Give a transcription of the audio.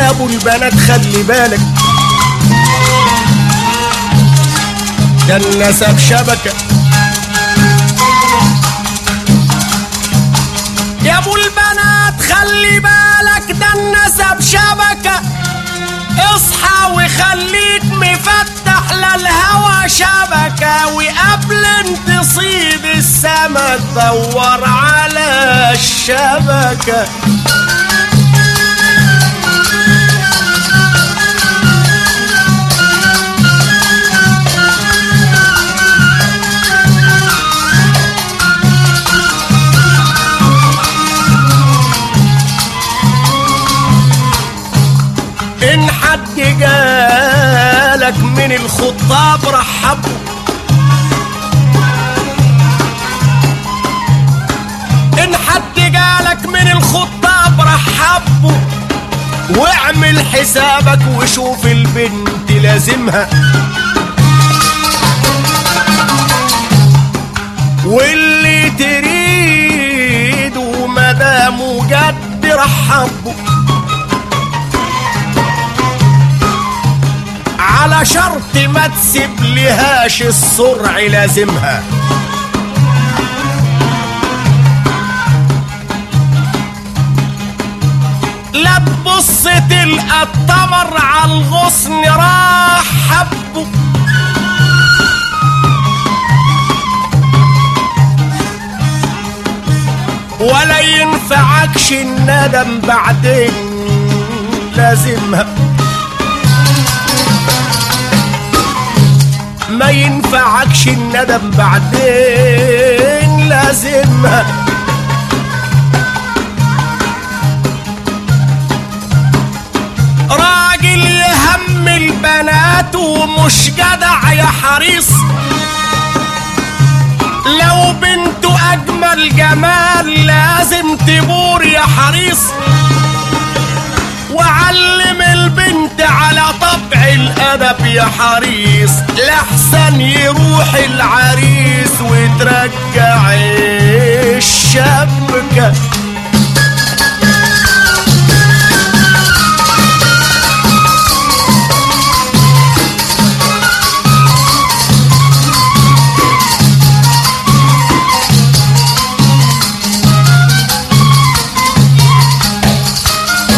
يا ابو البنات خلي بالك ده النسب شبكة يا ابو البنات خلي بالك ده النسب شبكة اصحى وخليك مفتح للهوى شبكة وقبل ان تصيد السما تدور على الشبكة ان حد جالك من الخطاب رحبه ان حد جالك من الخطاب رحبه واعمل حسابك وشوف البنت لازمها واللي تريده مدامه جد رحبه على شرط ما تسيب لهاش السرع لازمها لا تبص تلقى التمر على الغصن راح حبه ولا ينفعكش الندم بعدين لازمها ما ينفعكش الندم بعدين لازمها راجل يهم البنات ومش جدع يا حريص لو بنته اجمل جمال لازم تبور يا حريص وعلم البنت على طبع الادب يا حريص لحسن يروح العريس وترجع الشبكه